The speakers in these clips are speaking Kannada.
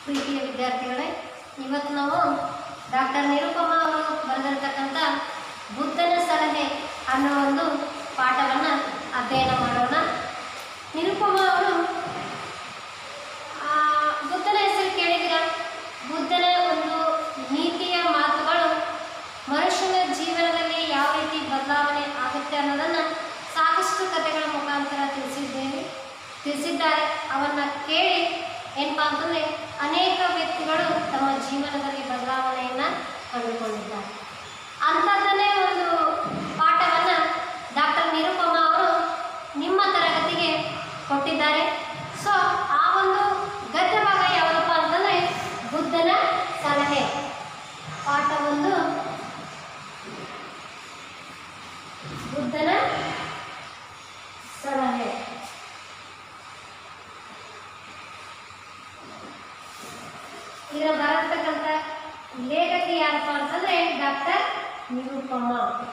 ಪ್ರೀತಿಯ ವಿದ್ಯಾರ್ಥಿಗಳೇ ಇವತ್ತು ನಾವು ಡಾಕ್ಟರ್ ನಿರುಪಮ ಅವರು ಬರೆದಿರ್ತಕ್ಕಂಥ ಬುದ್ಧನ ಸಲಹೆ ಅನ್ನೋ ಒಂದು ಪಾಠವನ್ನು ಅಧ್ಯಯನ ಮಾಡೋಣ ನಿರುಪಮ ಅವರು ಆ, ಬುದ್ಧನ ಹೆಸರು ಕೇಳಿದಿರ ಬುದ್ಧನ ಒಂದು ನೀತಿಯ ಮಾತುಗಳು ಮನುಷ್ಯನ ಜೀವನದಲ್ಲಿ ಯಾವ ರೀತಿ ಬದಲಾವಣೆ ಆಗುತ್ತೆ ಅನ್ನೋದನ್ನು ಸಾಕಷ್ಟು ಕಥೆಗಳ ಮುಖಾಂತರ ತಿಳಿಸಿದ್ದೇವೆ ತಿಳಿಸಿದ್ದಾರೆ ಅವನ್ನ ಕೇಳಿ ಏನಪ್ಪಾ ಅಂತಂದರೆ ಅನೇಕ ವ್ಯಕ್ತಿಗಳು ತಮ್ಮ ಜೀವನದಲ್ಲಿ ಬದಲಾವಣೆಯನ್ನು ಕಂಡುಕೊಂಡಿದ್ದಾರೆ ಅಂಥದ್ದನ್ನೇ ಒಂದು ಪಾಠವನ್ನು ಡಾಕ್ಟರ್ ನಿರುಪಮ ಅವರು ನಿಮ್ಮ ತರಗತಿಗೆ ಕೊಟ್ಟಿದ್ದಾರೆ ಸೊ ಆ ಒಂದು ಗದ್ಯ ಭಾಗ ಯಾವುದಪ್ಪ ಅಂತಂದರೆ ಬುದ್ಧನ ಸಲಹೆ ಪಾಠ ಒಂದು ಬುದ್ಧನ ಸಲಹೆ ಇದರ ಬರತಕ್ಕಂಥ ಲೇಖಕಿ ಯಾರಪ್ಪ ಅಂತಂದ್ರೆ ಡಾಕ್ಟರ್ ನಿರುಪಮ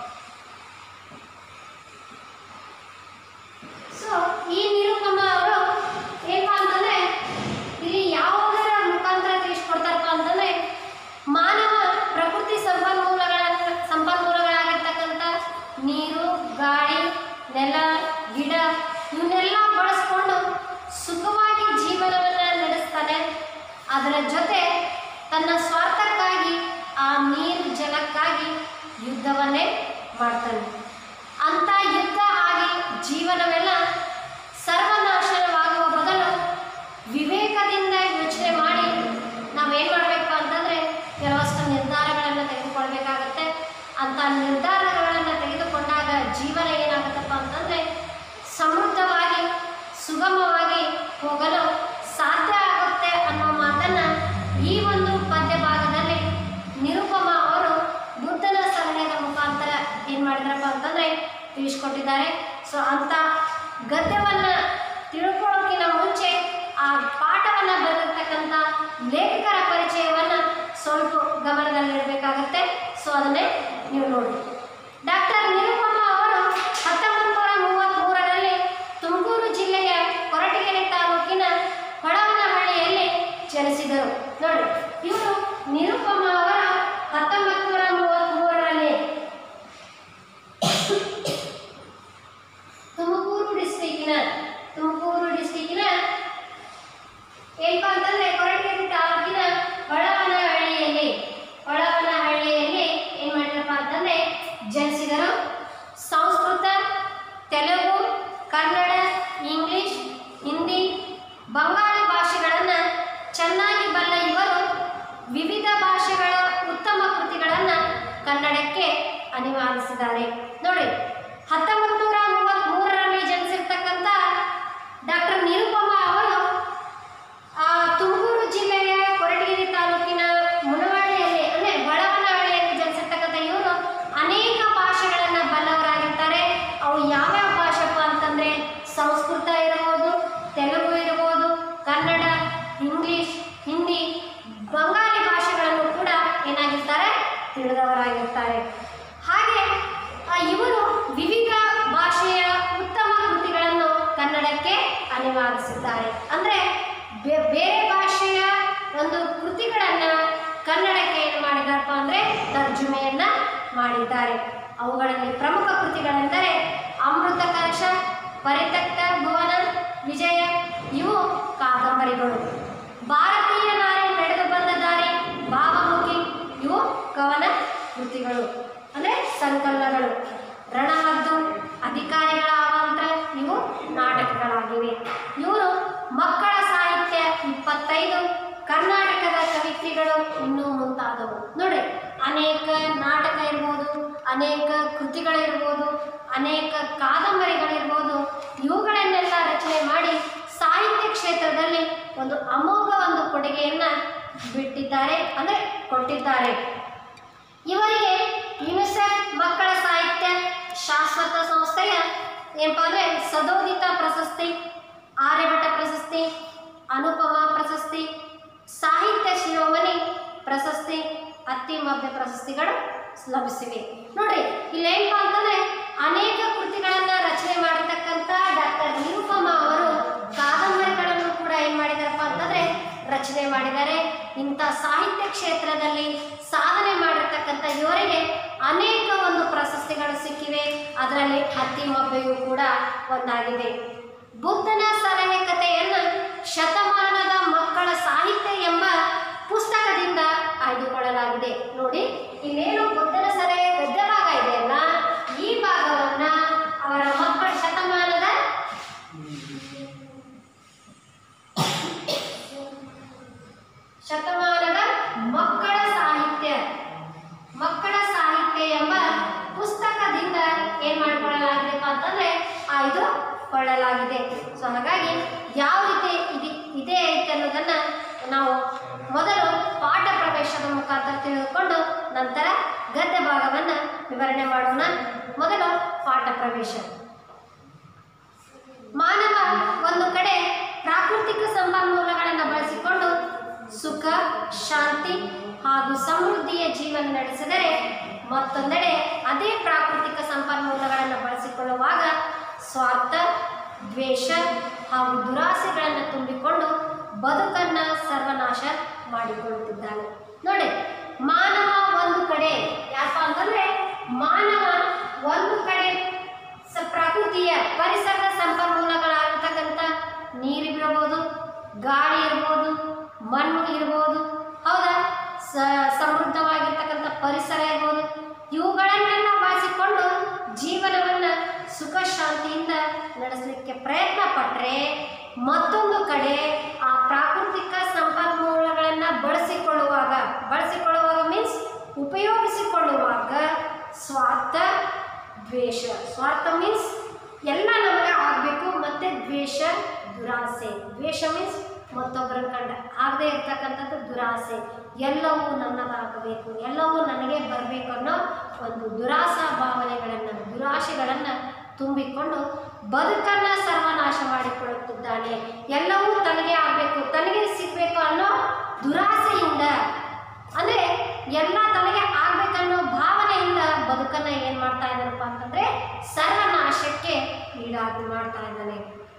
ಸೊ ಈ ನಿರುಪಮ ಅವರು ಏನಪ್ಪಾ ಅಂತಂದ್ರೆ ಇಲ್ಲಿ ಯಾವುದರ ಮುಖಾಂತರ ತಿಳಿಸ್ಕೊಡ್ತಾರಪ್ಪ ಅಂತಂದ್ರೆ ಮಾನವ ಪ್ರಕೃತಿ ಸಂಪನ್ಮೂಲಗಳ ಸಂಪನ್ಮೂಲಗಳಾಗಿರ್ತಕ್ಕಂಥ ನೀರು ಗಾಳಿ ನೆಲ ಗಿಡ ಇವನ್ನೆಲ್ಲ ಬಳಸ್ಕೊಂಡು ಸುಖವಾಗಿ ಜೀವನವನ್ನು ನಡೆಸ್ತಾನೆ ಅದರ ಜೊತೆ ತನ್ನ ಸ್ವಾರ್ಥಕ್ಕಾಗಿ ಆ ನೀರು ಜಲಕ್ಕಾಗಿ ಯುದ್ಧವನ್ನೇ ಮಾಡ್ತಾನೆ ಅಂತ ಯುದ್ಧ ಆಗಿ ಜೀವನವೆಲ್ಲ ಸರ್ವನಾಶನವಾಗುವ ಬದಲು ವಿವೇಕದಿಂದ ಯೋಚನೆ ಮಾಡಿ ನಾವೇನು ಮಾಡಬೇಕು ಅಂತಂದರೆ ಕೆಲವಷ್ಟು ನಿರ್ಧಾರಗಳನ್ನು ತೆಗೆದುಕೊಳ್ಬೇಕಾಗತ್ತೆ ಅಂಥ ನಿರ್ಧಾರಗಳನ್ನು ತೆಗೆದುಕೊಂಡಾಗ ಜೀವನ ಏನಾಗುತ್ತಪ್ಪ ಅಂತಂದರೆ ಸಮೃದ್ಧವಾಗಿ ಸುಗಮವಾಗಿ ಹೋಗಲು ಸಾಧ್ಯ ಆಗುತ್ತೆ ಅನ್ನೋ ಮಾತನ್ನು ಈ ಒಂದು ಪದ್ಯ ಭಾಗದಲ್ಲಿ ನಿರುಪಮ ಅವರು ಬುದ್ಧನ ಸಲಹೆಯ ಮುಖಾಂತರ ಏನು ಮಾಡಿದ್ರಪ್ಪ ಅಂತಂದರೆ ತಿಳಿಸ್ಕೊಟ್ಟಿದ್ದಾರೆ ಸೊ ಅಂಥ ಗದ್ಯವನ್ನು ತಿಳ್ಕೊಳ್ಳೋಕ್ಕಿಂತ ಮುಂಚೆ ಆ ಪಾಠವನ್ನು ಬರೆದಿರ್ತಕ್ಕಂಥ ಲೇಖಕರ ಪರಿಚಯವನ್ನು ಸ್ವಲ್ಪ ಗಮನದಲ್ಲಿಡಬೇಕಾಗತ್ತೆ ಸೊ ಅದನ್ನೇ ನೀವು ನೋಡಿ ಡಾಕ್ಟರ್ ನಿರುಪಮ ಅವರು ಹತ್ತೊಂಬತ್ತು ನೂರ ಮೂವತ್ತ್ಮೂರರಲ್ಲಿ ತುಮಕೂರು ಜಿಲ್ಲೆಯ ಕೊರಟಗೆರೆ ತಾಲೂಕಿನ ಹೊಳವನಹಳ್ಳಿಯಲ್ಲಿ ಜನಿಸಿದರು ನೋಡಿ ಇವರು ನಿರುಪಮ ಅವರ ಹತ್ತೊಂಬತ್ತು ನೂರ ಮೂವತ್ತ್ಮೂರರಲ್ಲಿ ತುಮಕೂರು ಡಿಸ್ಟಿಕ್ಕಿನ ತುಮಕೂರು ಡಿಸ್ಟಿಕ್ಕಿನ ಏನಪ್ಪ ಅಂತಂದ್ರೆ ಕೊರಟಗೆರೆ ತಾಲೂಕಿನ ಹೊಳವನಹಳ್ಳಿಯಲ್ಲಿ ಹೊಳವನಹಳ್ಳಿಯಲ್ಲಿ ಏನು ಮಾಡಿದ್ರಪ್ಪ ಅಂತಂದ್ರೆ ಜನಿಸಿದರು ಸಂಸ್ಕೃತ ತೆಲುಗು ಕನ್ನಡ ಇಂಗ್ಲಿಷ್ ಹಿಂದಿ ಬಂಗಾಳಿ ಭಾಷೆಗಳನ್ನು ಚೆನ್ನಾಗಿ ಬಲ್ಲ ಇವರು ವಿವಿಧ ಭಾಷೆಗಳ ಉತ್ತಮ ಕೃತಿಗಳನ್ನು ಕನ್ನಡಕ್ಕೆ ಅನಿವಾರಿಸಿದ್ದಾರೆ ನೋಡಿ ಹತ್ತೊಂಬತ್ತು ನೂರ ಮೂವತ್ತ್ಮೂರರಲ್ಲಿ ಜನಿಸಿರ್ತಕ್ಕಂಥ ಡಾಕ್ಟರ್ ನಿರುಪಮ ಅವರು ಆ, ತುಮಕೂರು ಜಿಲ್ಲೆಯ ಕೊರಟಗೆರೆ ತಾಲೂಕಿನ ಮುನವಳ್ಳಿಯಲ್ಲಿ ಅಂದರೆ ಬಳವನಹಳ್ಳಿಯಲ್ಲಿ ಜನಿಸಿರ್ತಕ್ಕಂಥ ಇವರು ಅನೇಕ ಭಾಷೆಗಳನ್ನು ಬಲ್ಲವರಾಗಿರ್ತಾರೆ ಅವು ಯಾವ್ಯಾವ ಭಾಷೆಪ್ಪ ಅಂತಂದರೆ ಸಂಸ್ಕೃತ ಇರ್ಬೋದು ತೆಲುಗು ಇರ್ಬೋದು ಕನ್ನಡ ಇಂಗ್ಲಿಷ್ ಹಿಂದಿ ಬಂಗಾಳಿ ಭಾಷೆಗಳನ್ನು ಕೂಡ ಏನಾಗಿರ್ತಾರೆ ತಿಳಿದವರಾಗಿರ್ತಾರೆ ಹಾಗೆ ಆ, ಇವರು ವಿವಿಧ ಭಾಷೆಯ ಉತ್ತಮ ಕೃತಿಗಳನ್ನು ಕನ್ನಡಕ್ಕೆ ಅನಿವಾರಿಸಿದ್ದಾರೆ ಅಂದರೆ ಬೇ- ಬೇರೆ ಭಾಷೆಯ ಒಂದು ಕೃತಿಗಳನ್ನು ಕನ್ನಡಕ್ಕೆ ಏನು ಮಾಡಿದಾರಪ್ಪ ಅಂದರೆ ತರ್ಜುಮೆಯನ್ನು ಮಾಡಿದ್ದಾರೆ ಅವುಗಳಲ್ಲಿ ಪ್ರಮುಖ ಕೃತಿಗಳೆಂದರೆ ಅಮೃತ ಕಲಶ ಪರಿತಕ್ತ ಭುವನ ವಿಜಯ ಇವು ಕಾದಂಬರಿಗಳು ಭಾರತೀಯ ನಾರಿ ನಡೆದು ಬಂದ ದಾರಿ ಭಾವಮುಖಿ ಇವು ಕವನ ಕೃತಿಗಳು ಅಂದರೆ ಸಂಕಲನಗಳು ರಣಹದ್ದು ಅಧಿಕಾರಿಗಳ ಅವಾಂತರ ಇವು ನಾಟಕಗಳಾಗಿವೆ ಇವರು ಮಕ್ಕಳ ಸಾಹಿತ್ಯ ಇಪ್ಪತ್ತೈದು ಕರ್ನಾಟಕದ ಕವಿತ್ರಿಗಳು ಇನ್ನೂ ಮುಂತಾದವು ನೋಡಿ ಅನೇಕ ನಾಟಕ ಇರ್ಬೋದು ಅನೇಕ ಕೃತಿಗಳಿರ್ಬೋದು ಅನೇಕ ಕಾದಂಬರಿಗಳಿರ್ಬೋದು ಇವುಗಳನ್ನೆಲ್ಲ ರಚನೆ ಮಾಡಿ ಸಾಹಿತ್ಯ ಕ್ಷೇತ್ರದಲ್ಲಿ ಒಂದು ಅಮೋಘ ಒಂದು ಕೊಡುಗೆಯನ್ನು ಬಿಟ್ಟಿದ್ದಾರೆ ಅಂದರೆ ಕೊಟ್ಟಿದ್ದಾರೆ ಇವರಿಗೆ ಯುನಿಸೆಫ್ ಮಕ್ಕಳ ಸಾಹಿತ್ಯ ಶಾಶ್ವತ ಸಂಸ್ಥೆಯ ಏನಪ್ಪ ಅಂದರೆ ಸದೋದಿತ ಪ್ರಶಸ್ತಿ ಆರ್ಯಭಟ ಪ್ರಶಸ್ತಿ ಅನುಪಮ ಪ್ರಶಸ್ತಿ ಸಾಹಿತ್ಯ ಶಿರೋಮಣಿ ಪ್ರಶಸ್ತಿ ಅತ್ತಿಮಬ್ಬೆ ಪ್ರಶಸ್ತಿಗಳು ಲಭಿಸಿವೆ ನೋಡ್ರಿ ಇಲ್ಲಿ ಏನಪ್ಪ ಅಂತಂದ್ರೆ ಅನೇಕ ಕೃತಿಗಳನ್ನ ರಚನೆ ಮಾಡಿರ್ತಕ್ಕಂಥ ಡಾಕ್ಟರ್ ನಿರುಪಮ ಅವರು ಕಾದಂಬರಿಗಳನ್ನು ಕೂಡ ಏನ್ ಮಾಡಿದಾರಪ್ಪ ಅಂತಂದ್ರೆ ರಚನೆ ಮಾಡಿದ್ದಾರೆ ಇಂಥ ಸಾಹಿತ್ಯ ಕ್ಷೇತ್ರದಲ್ಲಿ ಸಾಧನೆ ಮಾಡಿರ್ತಕ್ಕಂಥ ಇವರಿಗೆ ಅನೇಕ ಒಂದು ಪ್ರಶಸ್ತಿಗಳು ಸಿಕ್ಕಿವೆ ಅದರಲ್ಲಿ ಹತ್ತಿಮಬ್ಬೆಯೂ ಕೂಡ ಒಂದಾಗಿದೆ ಬುದ್ಧನ ಸಲಹೆ ಕಥೆಯನ್ನು ಶತಮಾನದ ಮಕ್ಕಳ ಸಾಹಿತ್ಯ ಎಂಬ ಪುಸ್ತಕದಿಂದ ಆಯ್ದುಕೊಳ್ಳಲಾಗಿದೆ ನೋಡಿ ಇನ್ನೇನು ಬುದ್ಧನ ಸಲಹೆ ಗದ್ಯ ಭಾಗ ಇದೆಯಲ್ಲ ಈ ಭಾಗವನ್ನ ಅವರ ಮಕ್ಕಳ ಶತಮಾನದ ಶತಮಾನದ ಮಕ್ಕಳ ಸಾಹಿತ್ಯ ಮಕ್ಕಳ ಸಾಹಿತ್ಯ ಎಂಬ ಪುಸ್ತಕದಿಂದ ಏನ್ ಮಾಡಿಕೊಳ್ಳಲಾಗಿದೆಪ್ಪ ಅಂತಂದ್ರೆ ಆಯ್ದುಕೊಳ್ಳಲಾಗಿದೆ ಸೊ ಹಾಗಾಗಿ ಯಾವ ರೀತಿ ಇದೆ ಇದೇ ಐತೆ ಅನ್ನೋದನ್ನ ನಾವು ಮೊದಲು ಪಾಠ ಪ್ರವೇಶದ ಮುಖಾಂತರ ತಿಳಿದುಕೊಂಡು ನಂತರ ಗದ್ಯ ಭಾಗವನ್ನು ವಿವರಣೆ ಮಾಡೋಣ ಮೊದಲು ಪಾಠ ಪ್ರವೇಶ ಮಾನವ ಒಂದು ಕಡೆ ಪ್ರಾಕೃತಿಕ ಸಂಪನ್ಮೂಲಗಳನ್ನು ಬಳಸಿಕೊಂಡು ಸುಖ ಶಾಂತಿ ಹಾಗೂ ಸಮೃದ್ಧಿಯ ಜೀವನ ನಡೆಸಿದರೆ ಮತ್ತೊಂದೆಡೆ ಅದೇ ಪ್ರಾಕೃತಿಕ ಸಂಪನ್ಮೂಲಗಳನ್ನು ಬಳಸಿಕೊಳ್ಳುವಾಗ ಸ್ವಾರ್ಥ ದ್ವೇಷ ಹಾಗೂ ದುರಾಸೆಗಳನ್ನು ತುಂಬಿಕೊಂಡು ಬದುಕನ್ನ ಸರ್ವನಾಶ ಮಾಡಿಕೊಳ್ಳುತ್ತಿದ್ದಾನೆ ನೋಡಿ ಮಾನವ ಒಂದು ಕಡೆ ಯಾಕಪ್ಪ ಅಂತಂದ್ರೆ ಮಾನವ ಒಂದು ಕಡೆ ಸ ಪ್ರಕೃತಿಯ ಪರಿಸರದ ಸಂಪನ್ಮೂಲಗಳಾಗಿರ್ತಕ್ಕಂಥ ನೀರಿರ್ಬೋದು ಗಾಳಿ ಇರ್ಬೋದು ಮಣ್ಣು ಇರ್ಬೋದು ಹೌದಾ ಸ ಸಮೃದ್ಧವಾಗಿರ್ತಕ್ಕಂಥ ಪರಿಸರ ಇರ್ಬೋದು ಇವುಗಳನ್ನೆಲ್ಲ ಬಳಸಿಕೊಂಡು ಜೀವನವನ್ನು ಸುಖ ಶಾಂತಿಯಿಂದ ನಡೆಸಲಿಕ್ಕೆ ಪ್ರಯತ್ನ ಪಟ್ಟರೆ ಮತ್ತೊಂದು ಕಡೆ ಆ ಪ್ರಾಕೃತಿಕ ಸಂಪನ್ಮೂಲಗಳನ್ನು ಬಳಸಿಕೊಳ್ಳುವಾಗ ಬಳಸಿಕೊಳ್ಳುವಾಗ ಮೀನ್ಸ್ ಉಪಯೋಗಿಸಿಕೊಳ್ಳುವಾಗ ಸ್ವಾರ್ಥ ದ್ವೇಷ ಸ್ವಾರ್ಥ ಮೀನ್ಸ್ ಎಲ್ಲ ನಮಗೆ ಆಗಬೇಕು ಮತ್ತು ದ್ವೇಷ ದುರಾಸೆ ದ್ವೇಷ ಮೀನ್ಸ್ ಮತ್ತೊಬ್ಬರ ಕಂಡ ಆಗದೆ ಇರ್ತಕ್ಕಂಥದ್ದು ದುರಾಸೆ ಎಲ್ಲವೂ ನನ್ನದಾಗಬೇಕು ಎಲ್ಲವೂ ನನಗೆ ಬರಬೇಕು ಅನ್ನೋ ಒಂದು ದುರಾಸಾ ಭಾವನೆಗಳನ್ನು ದುರಾಶೆಗಳನ್ನು ತುಂಬಿಕೊಂಡು ಬದುಕನ್ನು ಸರ್ವನಾಶ ಮಾಡಿಕೊಳ್ಳುತ್ತಿದ್ದಾನೆ ಎಲ್ಲವೂ ತನಗೆ ಆಗಬೇಕು ತನಗೆ ಸಿಗಬೇಕು ಅನ್ನೋ ದುರಾಸೆಯಿಂದ ಅಂದರೆ ಎಲ್ಲ ತನಗೆ ಆಗ್ಬೇಕನ್ನೋ ಭಾವನೆಯಿಂದ ಬದುಕನ್ನ ಏನು ಮಾಡ್ತಾ ಇದ್ದಾನಪ್ಪ ಅಂತಂದ್ರೆ ಸರ್ವನಾಶಕ್ಕೆ ಈಡಾಗಿ ಮಾಡ್ತಾ ಇದ್ದಾನೆ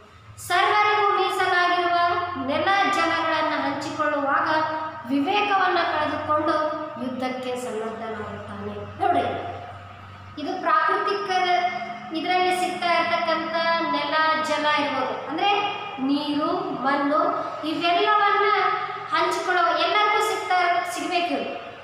ಸರ್ವರಿಗೂ ಮೀಸಲಾಗಿರುವ ನೆಲ ಜಲಗಳನ್ನು ಹಂಚಿಕೊಳ್ಳುವಾಗ ವಿವೇಕವನ್ನು ಕಳೆದುಕೊಂಡು ಯುದ್ಧಕ್ಕೆ ಸನ್ನದ್ಧನಾಗುತ್ತಾನೆ ನೋಡಿ ಇದು ಪ್ರಾಕೃತಿಕ ಇದರಲ್ಲಿ ಸಿಗ್ತಾ ಇರ್ತಕ್ಕಂಥ ನೆಲ ಜಲ ಇರ್ಬೋದು ಅಂದರೆ ನೀರು ಮಣ್ಣು ಇವೆಲ್ಲವನ್ನ ಹಂಚಿಕೊಳ್ಳೋ ಎಲ್ಲರಿಗೂ ಸಿಗ್ತಾ ಸಿಗಬೇಕು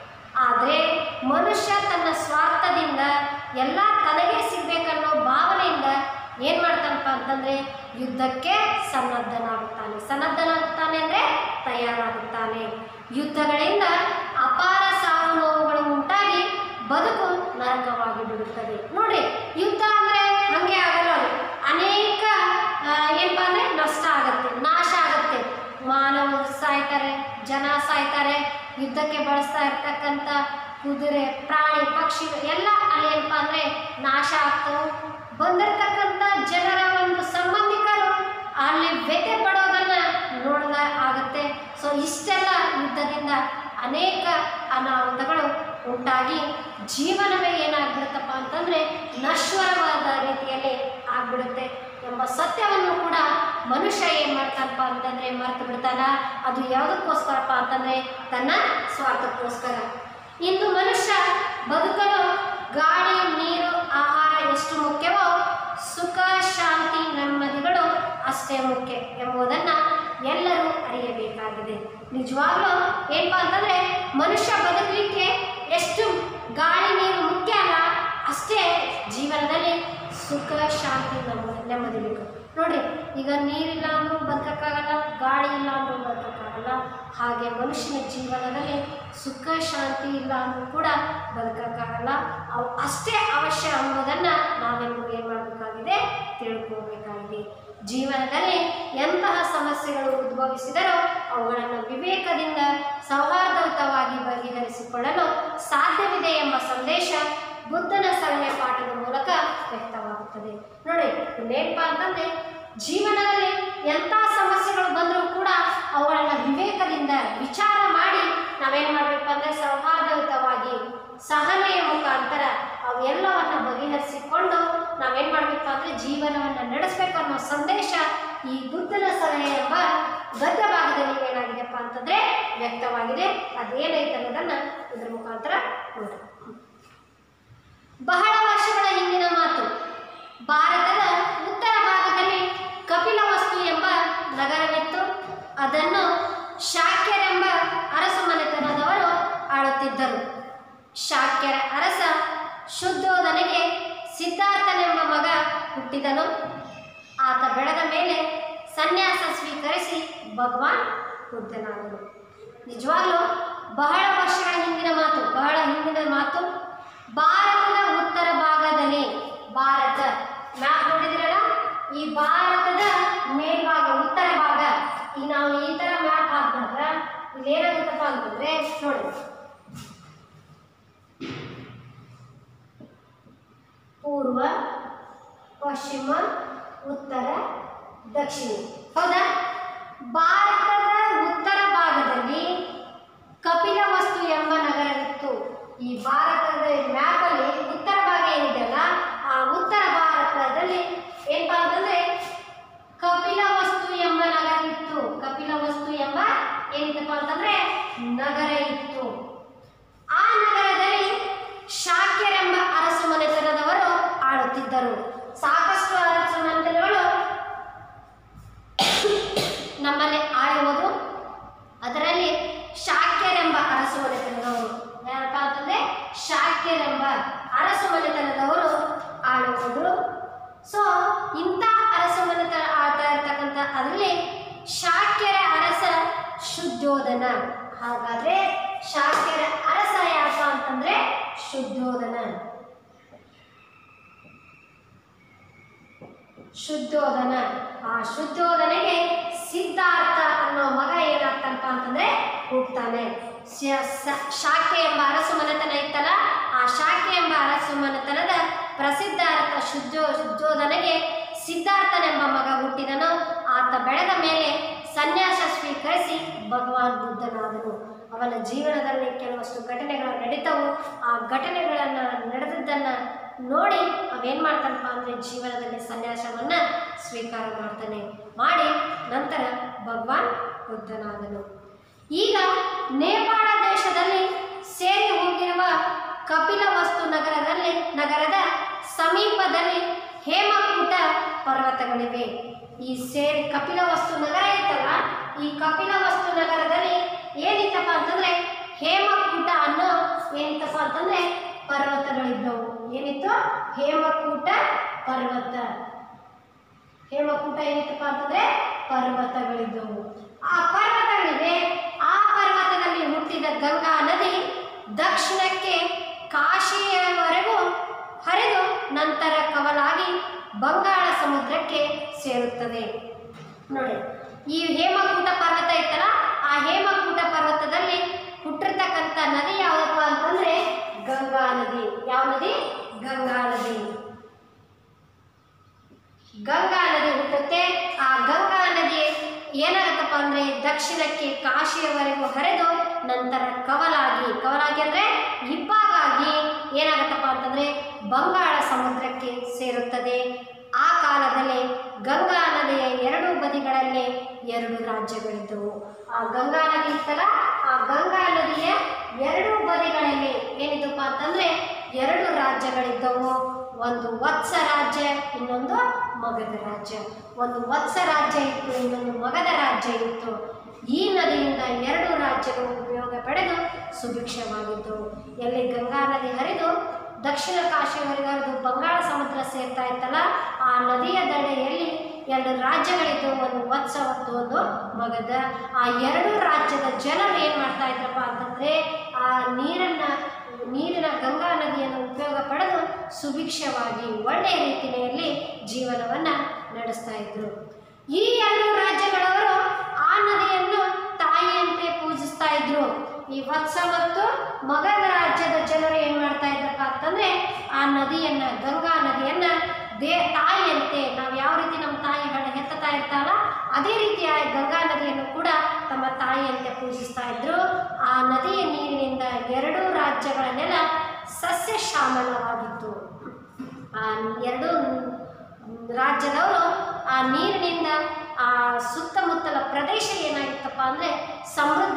ಆದರೆ ಮನುಷ್ಯ ತನ್ನ ಸ್ವಾರ್ಥದಿಂದ ಎಲ್ಲ ತನಗೆ ಸಿಗ್ಬೇಕನ್ನೋ ಭಾವನೆಯಿಂದ ಏನು ಮಾಡ್ತಾನಪ್ಪ ಅಂತಂದರೆ ಯುದ್ಧಕ್ಕೆ ಸನ್ನದ್ಧನಾಗುತ್ತಾನೆ ಸನ್ನದ್ಧನಾಗುತ್ತಾನೆ ಅಂದರೆ ತಯಾರಾಗುತ್ತಾನೆ ಯುದ್ಧಗಳಿಂದ ಅಪಾರ ಸಾವು ನೋವುಗಳು ಉಂಟಾಗಿ ಬದುಕು ನರಕವಾಗಿ ಬಿಡುತ್ತದೆ ನೋಡಿ ಯುದ್ಧ ಅಂದರೆ ಹಾಗೆ ಆಗಲ್ಲ ಅದು. ಅನೇಕ ಆ, ಏನಪ್ಪಾ ಅಂದರೆ ನಷ್ಟ ಆಗುತ್ತೆ ನಾಶ ಆಗುತ್ತೆ ಮಾನವರು ಸಾಯ್ತಾರೆ ಜನ ಸಾಯ್ತಾರೆ ಯುದ್ಧಕ್ಕೆ ಬಳಸ್ತಾ ಇರ್ತಕ್ಕಂಥ ಕುದುರೆ ಪ್ರಾಣಿ ಪಕ್ಷಿ ಎಲ್ಲ ಅಲ್ಲಿ ಏನಪ್ಪ ಅಂದರೆ ನಾಶ ಆಗ್ತವೆ ಬಂದಿರತಕ್ಕಂಥ ಜನರ ಒಂದು ಸಂಬಂಧಿಕರು ಅಲ್ಲಿ ವ್ಯಥೆ ಪಡೋದನ್ನ ನೋಡಿದ ಆಗುತ್ತೆ ಸೊ ಇಷ್ಟೆಲ್ಲ ಯುದ್ಧದಿಂದ ಅನೇಕ ಅನಾಹುತಗಳು ಉಂಟಾಗಿ ಜೀವನವೇ ಏನಾಗ್ಬಿಡುತ್ತಪ್ಪ ಅಂತಂದರೆ ನಶ್ವರವಾದ ರೀತಿಯಲ್ಲಿ ಆಗ್ಬಿಡುತ್ತೆ ಎಂಬ ಸತ್ಯವನ್ನು ಕೂಡ ಮನುಷ್ಯ ಏನು ಮಾಡ್ತಾನಪ್ಪ ಅಂತಂದರೆ ಮರೆತು ಬಿಡ್ತಾನ ಅದು ಯಾವುದಕ್ಕೋಸ್ಕರಪ್ಪ ಅಂತಂದರೆ ತನ್ನ ಸ್ವಾರ್ಥಕ್ಕೋಸ್ಕರ ಇಂದು ಮನುಷ್ಯ ಬದುಕಲು ಗಾಳಿ ನೀರು ಆಹಾರ ಎಷ್ಟು ಮುಖ್ಯವೋ ಸುಖ ಶಾಂತಿ ನೆಮ್ಮದಿಗಳು ಅಷ್ಟೇ ಮುಖ್ಯ ಎಂಬುದನ್ನು ಎಲ್ಲರೂ ಅರಿಯಬೇಕಾಗಿದೆ ನಿಜವಾಗ್ಲೂ ಏನಪ್ಪ ಅಂತಂದರೆ ಮನುಷ್ಯ ಬದುಕಲಿಕ್ಕೆ ಎಷ್ಟು ಗಾಳಿ ನೀರು ಮುಖ್ಯ ಅಲ್ಲ ಅಷ್ಟೇ ಜೀವನದಲ್ಲಿ ಸುಖ ಶಾಂತಿ ನೆಮ್ಮದಿ ನೆಮ್ಮದಿ ಬೇಕು ನೋಡಿ ಈಗ ನೀರಿಲ್ಲ ಅಂದ್ರೂ ಬದುಕಕ್ಕಾಗಲ್ಲ ಗಾಳಿ ಇಲ್ಲ ಅಂದ್ರೂ ಬದುಕಕ್ಕಾಗಲ್ಲ ಹಾಗೆ ಮನುಷ್ಯನ ಜೀವನದಲ್ಲಿ ಸುಖ ಶಾಂತಿ ಇಲ್ಲ ಅಂದ್ರೂ ಕೂಡ ಬದುಕಕ್ಕಾಗಲ್ಲ ಅವು ಅಷ್ಟೇ ಅವಶ್ಯ ಅನ್ನೋದನ್ನು ನಾವೆಲ್ಲರೂ ಏನು ಮಾಡಬೇಕಾಗಿದೆ ತಿಳ್ಕೋಬೇಕಾಗಿದೆ ಜೀವನದಲ್ಲಿ ಎಂತಹ ಸಮಸ್ಯೆಗಳು ಉದ್ಭವಿಸಿದರೋ ಅವುಗಳನ್ನು ವಿವೇಕದಿಂದ ಸೌಹಾರ್ದಯುತವಾಗಿ ಬಗೆಹರಿಸಿಕೊಳ್ಳಲು ಸಾಧ್ಯವಿದೆ ಎಂಬ ಸಂದೇಶ ಬುದ್ಧನ ಸಲಹೆ ಪಾಠದ ಮೂಲಕ ವ್ಯಕ್ತವಾಗುತ್ತದೆ ನೋಡಿ ಇನ್ನೇನಪ್ಪ ಅಂತಂದ್ರೆ ಜೀವನದಲ್ಲಿ ಎಂಥ ಸಮಸ್ಯೆಗಳು ಬಂದರೂ ಕೂಡ ಅವುಗಳನ್ನು ವಿವೇಕದಿಂದ ವಿಚಾರ ಮಾಡಿ ನಾವೇನು ಮಾಡಬೇಕು ಅಂದರೆ ಸೌಹಾರ್ದಯುತವಾಗಿ ಸಹನೆಯ ಮುಖಾಂತರ ಅವೆಲ್ಲವನ್ನು ಬಗೆಹರಿಸಿಕೊಂಡು ನಾವೇನು ಮಾಡಬೇಕು ಅಂದರೆ ಜೀವನವನ್ನು ನಡೆಸಬೇಕು ಅನ್ನೋ ಸಂದೇಶ ಈ ಬುದ್ಧನ ಸಲಹೆ ಎಂಬ ಗದ್ಯ ಭಾಗದಲ್ಲಿ ಏನಾಗಿದೆಪ್ಪ ಅಂತಂದ್ರೆ ವ್ಯಕ್ತವಾಗಿದೆ ಅದೇನೈತೆ ಅನ್ನೋದನ್ನ ಇದ್ರ ಮುಖಾಂತರ ನೋಡಿ ಬಹಳ ವರ್ಷಗಳ ಹಿಂದಿನ ಮಾತು ಭಾರತದ ಉತ್ತರ ಭಾಗದಲ್ಲಿ ಕಪಿಲವಸ್ತು ಎಂಬ ನಗರವಿತ್ತು ಅದನ್ನು ಶಾಕ್ಯರೆಂಬ ಅರಸು ಮನೆತನದವರು ಆಳುತ್ತಿದ್ದರು ಶಾಕ್ಯರ ಅರಸ ಶುದ್ಧೋಧನೆಗೆ ಸಿದ್ಧಾರ್ಥನೆಂಬ ಮಗ ಹುಟ್ಟಿದನು ಆತ ಬೆಳೆದ ಮೇಲೆ ಸನ್ಯಾಸ ಸ್ವೀಕರಿಸಿ ಭಗವಾನ್ ಬುದ್ಧನಾದನು ನಿಜವಾಗ್ಲೂ ಬಹಳ ವರ್ಷಗಳ ಹಿಂದಿನ ಮಾತು ಬಹಳ ಹಿಂದಿನ ಮಾತು ಭಾರತದ ಉತ್ತರ ಭಾಗದಲ್ಲಿ ಭಾರತ ಮ್ಯಾಪ್ ನೋಡಿದಿರಲ್ಲ ಈ ಭಾರತದ ಮೇಲ್ಭಾಗ ಉತ್ತರ ಭಾಗ ಈಗ ನಾವು ಈ ತರ ಮ್ಯಾಪ್ ಹಾಕಿದಾಗ ಇಲ್ಲಿ ಏನಾಗುತ್ತಪ್ಪ ಅಂತಂದ್ರೆ ನೋಡಿ ಪೂರ್ವ ಪಶ್ಚಿಮ ಉತ್ತರ ದಕ್ಷಿಣ ಹೌದಾ ಭಾರತದ ಉತ್ತರ ಭಾಗದಲ್ಲಿ ಕಪಿಲವಸ್ತು ಎಂಬ ನಗರವಿತ್ತು ಈ ಭಾರತದ ಮ್ಯಾಪಲ್ಲಿ ಉತ್ತರ ಭಾಗ ಏನಿದೆಯಲ್ಲ ಆ ಉತ್ತರ ಭಾರತದಲ್ಲಿ ಏನಪ್ಪಾ ಅಂತಂದ್ರೆ ಕಪಿಲವಸ್ತು ಎಂಬ ನಗರವಿತ್ತು ಕಪಿಲವಸ್ತು ಎಂಬ ಏನಿತ್ತಪ್ಪ ಅಂತಂದ್ರೆ ನಗರ ಇತ್ತು ಆ ನಗರದಲ್ಲಿ ಶಾಕ್ಯರೆಂಬ ಅರಸು ಮನೆತನದವರು ಆಳುತ್ತಿದ್ದರು ಸಾಕಷ್ಟು ಅರಸು ಮನೆತನಗಳು ನಮ್ಮಲ್ಲಿ ಆಳುವುದು ಅದರಲ್ಲಿ ಶಾಕ್ಯರೆಂಬ ಅರಸು ಮನೆತನದವರು ಯಾರಪ್ಪ ಅಂತಂದ್ರೆ ಶಾಕ್ಯರೆಂಬ ಅರಸು ಮನೆತನದವರು ಆಳುವುದು ಸೊ ಇಂಥ ಅರಸು ಮನೆತನ ಆಳ್ತಾ ಇರ್ತಕ್ಕಂಥ ಅದರಲ್ಲಿ ಶಾಕ್ಯರ ಅರಸ ಶುದ್ಧೋಧನ ಹಾಗಾದ್ರೆ ಶಾಕ್ಯರ ಅರಸ ಯಾರಪ್ಪ ಅಂತಂದ್ರೆ ಶುದ್ಧೋಧನ ಶುದ್ಧೋಧನ ಆ ಶುದ್ಧೋಧನೆಗೆ ಸಿದ್ಧಾರ್ಥ ಅನ್ನೋ ಮಗ ಏನಾಗ್ತಾನಪ್ಪ ಅಂತಂದ್ರೆ ಹುಟ್ತಾನೆ ಶ- ಸ- ಶಾಖೆ ಎಂಬ ಅರಸು ಮನೆತನ ಇತ್ತಲ್ಲ ಆ ಶಾಖೆ ಎಂಬ ಅರಸು ಮನೆತನದ ಪ್ರಸಿದ್ಧ ಅರ್ಥ ಶುದ್ಧೋ ಶುದ್ಧೋಧನೆಗೆ ಸಿದ್ಧಾರ್ಥನೆಂಬ ಮಗ ಹುಟ್ಟಿದನು ಆತ ಬೆಳೆದ ಮೇಲೆ ಸನ್ಯಾಸ ಸ್ವೀಕರಿಸಿ ಭಗವಾನ್ ಬುದ್ಧನಾದನು ಅವನ ಜೀವನದಲ್ಲಿ ಕೆಲವಷ್ಟು ಘಟನೆಗಳು ನಡೀತವು ಆ ಘಟನೆಗಳನ್ನು ನಡೆದದ್ದನ್ನು ನೋಡಿ ಅವೇನು ಮಾಡ್ತಾನಪ್ಪ ಅಂದರೆ ಜೀವನದಲ್ಲಿ ಸನ್ಯಾಸವನ್ನು ಸ್ವೀಕಾರ ಮಾಡ್ತಾನೆ ಮಾಡಿ ನಂತರ ಭಗವಾನ್ ಬುದ್ಧನಾದನು ಈಗ ನೇಪಾಳ ದೇಶದಲ್ಲಿ ಸೇರಿ ಹೋಗಿರುವ ಕಪಿಲವಸ್ತು ನಗರದಲ್ಲಿ ನಗರದ ಸಮೀಪದಲ್ಲಿ ಹೇಮಕೂಟ ಪರ್ವತಗಳಿವೆ ಈ ಸೇರಿ ಕಪಿಲವಸ್ತು ನಗರ ಇತ್ತಲ್ಲ ಈ ಕಪಿಲವಸ್ತು ನಗರದಲ್ಲಿ ಏನಿತ್ತಪ್ಪ ಅಂತಂದ್ರೆ ಹೇಮಕೂಟ ಅನ್ನೋ ಏನಿತ್ತಪ್ಪ ಅಂತಂದ್ರೆ ಪರ್ವತಗಳಿದ್ದವು ಏನಿತ್ತು ಹೇಮಕೂಟ ಪರ್ವತ ಹೇಮಕೂಟ ಏನಿತ್ತಪ್ಪ ಅಂತಂದ್ರೆ ಪರ್ವತಗಳಿದ್ದವು ಆ ಪರ್ವತಗಳಿವೆ ಆ ಪರ್ವತದಲ್ಲಿ ಹುಟ್ಟಿದ ಗಂಗಾ ನದಿ ದಕ್ಷಿಣಕ್ಕೆ ಕಾಶಿಯವರೆಗೂ ಹರಿದು ನಂತರ ಕವಲಾಗಿ ಬಂಗಾಳ ಸಮುದ್ರಕ್ಕೆ ಸೇರುತ್ತದೆ ನೋಡಿ ಈ ಹೇಮಕೂಟ ಪರ್ವತ ಇತ್ತಲ್ಲ ಆ ಹೇಮಕೂಟ ಪರ್ವತದಲ್ಲಿ ಹುಟ್ಟಿರ್ತಕ್ಕಂಥ ನದಿ ಯಾವಪ್ಪ ಅಂತಂದ್ರೆ ಗಂಗಾ ನದಿ ಯಾವ ನದಿ ಗಂಗಾ ನದಿ ಗಂಗಾ ನದಿ ಹುಟ್ಟುತ್ತೆ ಆ ಗಂಗಾ ನದಿ ಏನಾಗತ್ತಪ್ಪ ಅಂದ್ರೆ ದಕ್ಷಿಣಕ್ಕೆ ಕಾಶಿಯವರೆಗೂ ಹರಿದು ನಂತರ ಕವಲಾಗಿ ಕವಲಾಗಿ ಅಂದ್ರೆ ಇಬ್ಬಾಗಾಗಿ ಏನಾಗತ್ತಪ್ಪ ಅಂತಂದ್ರೆ ಬಂಗಾಳ ಸಮುದ್ರಕ್ಕೆ ಸೇರುತ್ತದೆ ಆ ಕಾಲದಲ್ಲಿ ಗಂಗಾ ನದಿಯ ಎರಡು ಬದಿಗಳಲ್ಲಿ ಎರಡು ರಾಜ್ಯಗಳಿದ್ದವು ಆ ಗಂಗಾ ನದಿ ಇತ್ತಲ್ಲ ಆ ಗಂಗಾ ನದಿಯ ಎರಡು ಬದಿಗಳಲ್ಲಿ ಏನಿದಪ್ಪ ಅಂತಂದ್ರೆ ಎರಡು ರಾಜ್ಯಗಳಿದ್ದವು ಒಂದು ವತ್ಸ ರಾಜ್ಯ ಇನ್ನೊಂದು ಮಗಧ ರಾಜ್ಯ ಒಂದು ವತ್ಸ ರಾಜ್ಯ ಇತ್ತು ಇನ್ನೊಂದು ಮಗಧ ರಾಜ್ಯ ಇತ್ತು ಈ ನದಿಯಿಂದ ಎರಡು ರಾಜ್ಯಗಳು ಉಪಯೋಗ ಪಡೆದು ಸುಭಿಕ್ಷವಾಗಿದ್ದವು ಎಲ್ಲಿ ಗಂಗಾ ನದಿ ಹರಿದು ದಕ್ಷಿಣ ಕಾಶಿವರೆಗೆ ಹರಿದು ಬಂಗಾಳ ಸಮುದ್ರ ಸೇರ್ತಾ ಇತ್ತಲ್ಲ ಆ ನದಿಯ ದಂಡೆಯಲ್ಲಿ ಎರಡು ರಾಜ್ಯಗಳಿದ್ದವು ಒಂದು ವತ್ಸ ಮತ್ತು ಒಂದು ಮಗಧ ಆ ಎರಡು ರಾಜ್ಯದ ಜನರು ಏನು ಮಾಡ್ತಾ ಇದ್ರಪ್ಪ ಅಂತಂದ್ರೆ ಆ ನೀರನ್ನ ನೀರಿನ ಗಂಗಾ ನದಿಯನ್ನು ಉಪಯೋಗ ಪಡೆದು ಸುಭಿಕ್ಷವಾಗಿ ಒಳ್ಳೆಯ ರೀತಿಯಲ್ಲಿ ಜೀವನವನ್ನು ನಡೆಸ್ತಾ ಇದ್ರು ಈ ಎರಡು ರಾಜ್ಯಗಳವರು ಆ ನದಿಯನ್ನು ತಾಯಿಯಂತೆ ಪೂಜಿಸ್ತಾ ಇದ್ರು ಈ ವತ್ಸ ಮತ್ತು ಮಗಧ ರಾಜ್ಯದ ಜನರು ಏನ್ ಮಾಡ್ತಾ ಇದ್ರಪ್ಪ ಅಂತಂದ್ರೆ ಆ ನದಿಯನ್ನ ಗಂಗಾ ನದಿಯನ್ನ ದೇ ತಾಯಿಯಂತೆ ನಾವು ಯಾವ ರೀತಿ ನಮ್ಮ ತಾಯಿ ಹಣ ಹೆತ್ತತಾ ಇರ್ತಾವಲ್ಲ ಅದೇ ರೀತಿ ಆ ಗಂಗಾ ನದಿಯನ್ನು ಕೂಡ ತಮ್ಮ ತಾಯಿಯಂತೆ ಪೂಜಿಸ್ತಾ ಇದ್ರು ಆ ನದಿಯ ನೀರಿನಿಂದ ಎರಡೂ ರಾಜ್ಯಗಳ ನೆಲ ಸಸ್ಯ ಶ್ಯಾಮಲವಾಗಿತ್ತು ಆ ಎರಡು ರಾಜ್ಯದವರು ಆ ನೀರಿನಿಂದ ಆ ಸುತ್ತಮುತ್ತಲ ಪ್ರದೇಶ ಏನಾಗಿತ್ತಪ್ಪ ಅಂದರೆ ಸಮೃದ್ಧ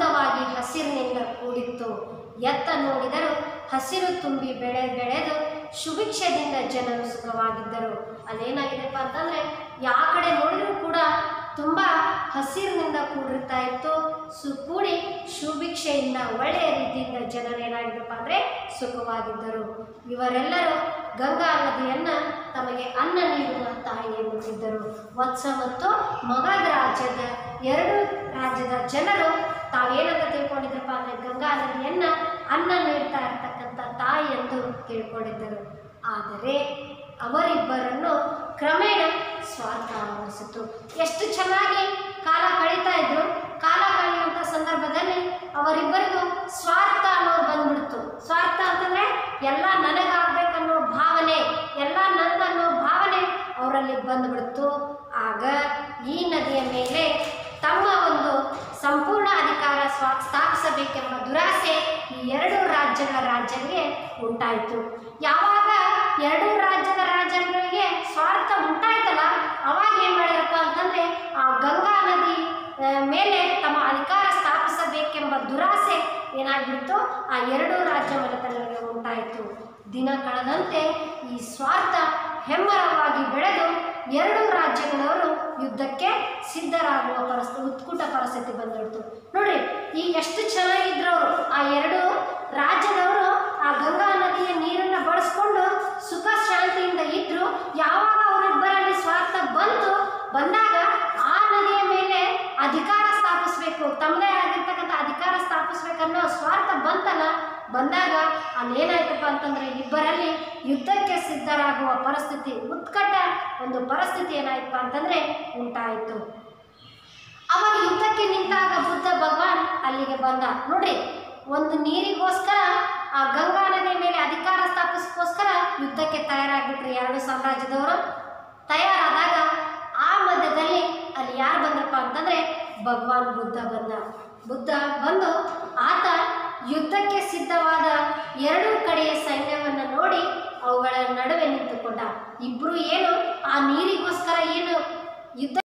ಹಸಿರಿನಿಂದ ಕೂಡಿತ್ತು ಎತ್ತ ನೋಡಿದರು ಹಸಿರು ತುಂಬಿ ಬೆಳೆ ಬೆಳೆದು ಸುಭಿಕ್ಷದಿಂದ ಜನರು ಸುಖವಾಗಿದ್ದರು ಅಲ್ಲೇನಾಗಿದೆಪ್ಪ ಅಂತಂದರೆ ಯಾವ ಕಡೆ ನೋಡಿದರೂ ಕೂಡ ತುಂಬ ಹಸಿರಿನಿಂದ ಕೂಡಿರ್ತಾ ಇತ್ತು ಸು ಕೂಡಿ ಸುಭಿಕ್ಷೆಯಿಂದ ಒಳ್ಳೆಯ ರೀತಿಯಿಂದ ಜನರು ಏನಾಗಿದ್ದಪ್ಪ ಅಂದರೆ ಸುಖವಾಗಿದ್ದರು ಇವರೆಲ್ಲರೂ ಗಂಗಾ ನದಿಯನ್ನು ತಮಗೆ ಅನ್ನ ನೀಡುವ ತಾಯಿ ಎನ್ನುತ್ತಿದ್ದರು ವತ್ಸ ಮತ್ತು ಮಗಧ ರಾಜ್ಯದ ಎರಡು ರಾಜ್ಯದ ಜನರು ತಾವೇನಂತ ತಿಳ್ಕೊಂಡಿದ್ರಪ್ಪ ಅಂದರೆ ಗಂಗಾ ನದಿಯನ್ನು ಅನ್ನ ನೀಡ್ತಾ ಇರ್ತಕ್ಕಂಥ ತಾಯಿ ಎಂದು ತಿಳ್ಕೊಂಡಿದ್ದರು ಆದರೆ ಅವರಿಬ್ಬರನ್ನು ಕ್ರಮೇಣ ಸ್ವಾರ್ಥ ಆವರಿಸಿತು ಎಷ್ಟು ಚೆನ್ನಾಗಿ ಕಾಲ ಕಳೀತಾ ಇದ್ರು ಕಾಲ ಕಳೆಯುವಂಥ ಸಂದರ್ಭದಲ್ಲಿ ಅವರಿಬ್ಬರಿಗೂ ಸ್ವಾರ್ಥ ಅನ್ನೋದು ಬಂದ್ಬಿಡ್ತು ಸ್ವಾರ್ಥ ಅಂತಂದರೆ ಎಲ್ಲ ನನಗಾಗಬೇಕನ್ನೋ ಭಾವನೆ ಎಲ್ಲ ನಂದನ್ನೋ ಭಾವನೆ ಅವರಲ್ಲಿ ಬಂದ್ಬಿಡ್ತು ಆಗ ಈ ನದಿಯ ಮೇಲೆ ತಮ್ಮ ಒಂದು ಸಂಪೂರ್ಣ ಅಧಿಕಾರ ಸ್ವಾ ಸ್ಥಾಪಿಸಬೇಕೆಂಬ ದುರಾಸೆ ಈ ಎರಡು ರಾಜ್ಯಗಳ ರಾಜ್ಯಗಳಿಗೆ ಉಂಟಾಯಿತು ಯಾವಾಗ ಎರಡು ರಾಜ್ಯದ ರಾಜ್ಯಗಳಿಗೆ ಸ್ವಾರ್ಥ ಉಂಟಾಯ್ತಲ್ಲ ಅವಾಗ ಏನು ಮಾಡಿರಪ್ಪ ಅಂತಂದರೆ ಆ ಗಂಗಾ ನದಿ ಆ, ಮೇಲೆ ತಮ್ಮ ಅಧಿಕಾರ ಸ್ಥಾಪಿಸಬೇಕೆಂಬ ದುರಾಸೆ ಏನಾಗ್ಬಿಡ್ತು ಆ ಎರಡು ರಾಜ್ಯ ಮನೆತನಗಳಿಗೆ ಉಂಟಾಯಿತು ದಿನ ಕಳೆದಂತೆ ಈ ಸ್ವಾರ್ಥ ಹೆಮ್ಮರವಾಗಿ ಬೆಳೆದು ಎರಡು ರಾಜ್ಯಗಳವರು ಯುದ್ಧಕ್ಕೆ ಸಿದ್ಧರಾಗುವ ಪರಿಸ್ಥಿತಿ ಉತ್ಕುಟ ಪರಿಸ್ಥಿತಿ ಬಂದ್ಬಿಡ್ತು ನೋಡ್ರಿ ಈ ಎಷ್ಟು ಚೆನ್ನಾಗಿದ್ರು ಅವರು ಆ ಎರಡು ರಾಜ್ಯದವರು ಆ ಗಂಗಾ ನದಿಯ ನೀರನ್ನು ಬಳಸ್ಕೊಂಡು ಸುಖ ಶಾಂತಿಯಿಂದ ಇದ್ರು ಯಾವಾಗ ಅವರಿಬ್ಬರಲ್ಲಿ ಸ್ವಾರ್ಥ ಬಂತು ಬಂದಾಗ ಆ ನದಿಯ ಮೇಲೆ ಅಧಿಕಾರ ಸ್ಥಾಪಿಸಬೇಕು ತಮ್ಮದೇ ಆಗಿರ್ತಕ್ಕಂಥ ಅಧಿಕಾರ ಸ್ಥಾಪಿಸ್ಬೇಕನ್ನೋ ಸ್ವಾರ್ಥ ಬಂತಲ್ಲ ಬಂದಾಗ ಅಲ್ಲೇನಾಯ್ತಪ್ಪ ಅಂತಂದ್ರೆ ಇಬ್ಬರಲ್ಲಿ ಯುದ್ಧಕ್ಕೆ ಸಿದ್ಧರಾಗುವ ಪರಿಸ್ಥಿತಿ ಉತ್ಕಟ ಒಂದು ಪರಿಸ್ಥಿತಿ ಏನಾಯ್ತಪ್ಪ ಅಂತಂದ್ರೆ ಉಂಟಾಯಿತು ಅವಾಗ ಯುದ್ಧಕ್ಕೆ ನಿಂತಾಗ ಬುದ್ಧ ಭಗವಾನ್ ಅಲ್ಲಿಗೆ ಬಂದ ನೋಡ್ರಿ ಒಂದು ನೀರಿಗೋಸ್ಕರ ಆ ಗಂಗಾ ನದಿಯ ಮೇಲೆ ಅಧಿಕಾರ ಸ್ಥಾಪಿಸೋಸ್ಕರ ಯುದ್ಧಕ್ಕೆ ತಯಾರಾಗ್ಬಿಟ್ರಿ ಎರಡು ಸಾಮ್ರಾಜ್ಯದವರು ತಯಾರಾದಾಗ ಆ ಮಧ್ಯದಲ್ಲಿ ಅಲ್ಲಿ ಯಾರು ಬಂದ್ರಪ್ಪ ಅಂತಂದ್ರೆ ಭಗವಾನ್ ಬುದ್ಧ ಬಂದ ಬುದ್ಧ ಬಂದು ಆತ ಯುದ್ಧಕ್ಕೆ ಸಿದ್ಧವಾದ ಎರಡೂ ಕಡೆಯ ಸೈನ್ಯವನ್ನು ನೋಡಿ ಅವುಗಳ ನಡುವೆ ನಿಂತುಕೊಂಡ ಇಬ್ರು ಏನು ಆ ನೀರಿಗೋಸ್ಕರ ಏನು ಯುದ್ಧ